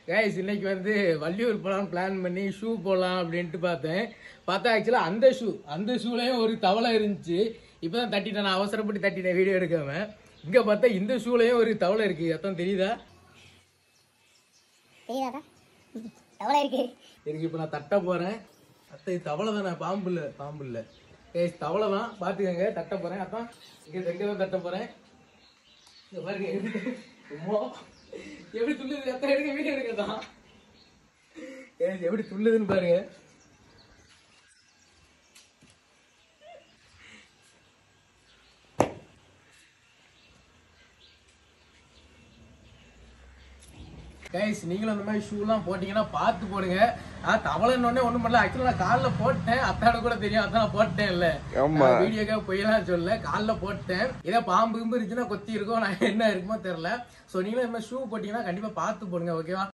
Guys இன்னைக்கு வந்து வள்ளியூர் போகலாம் பிளான் பண்ணி ஷூ போடலாம் அப்படின்ட்டு பார்த்தேன் பார்த்தா ஆக்சுவலாக அந்த ஷூ அந்த ஷூலையும் ஒரு தவளை இருந்துச்சு இப்போ தான் தட்டிட்டேன் நான் அவசரப்பட்டு தட்டிட்டேன் வீடியோ எடுக்காம இங்கே பார்த்தா இந்த ஷூலையும் ஒரு தவளை இருக்கு எத்தனை தெரியுதா தெரியாதா தவளை இருக்கு இருக்கு இப்போ நான் தட்ட போகிறேன் அத்தை இது தவளை தானே பாம்பு இல்லை பாம்பு இல்லை கைஸ் தவளை தான் பார்த்துக்கோங்க தட்ட போகிறேன் அதான் இங்கே எங்கே தான் தட்ட போகிறேன் இங்க பாருங்க அம்மா, எப்படி துள்ளுது எத்தனை எடுக்க வீடியோ எடுக்க தான் கைஸ் எப்படி துள்ளுதுன்னு பாருங்க கைஸ் நீங்களும் அந்த மாதிரி ஷூலாம் போட்டீங்கன்னா பார்த்து போடுங்க நான் தவளைன்னு உடனே ஒண்ணும் பண்ணல ஆக்சுவலா நான் கால்ல போட்டேன் அத்தாட கூட தெரியும் அதான் நான் போட்டேன் இல்ல ஆமா. வீடியோக்காக போயெல்லாம் சொல்ல கால்ல போட்டேன் ஏதோ பாம்பு கிம்பு இருந்துச்சுன்னா கொத்தி இருக்கும் நான் என்ன இருக்குமோ தெரியல சோ நீங்களும் இந்த மாதிரி ஷூ போட்டீங்கன்னா கண்டிப்பா பார்த்து போடுங்க ஓகேவா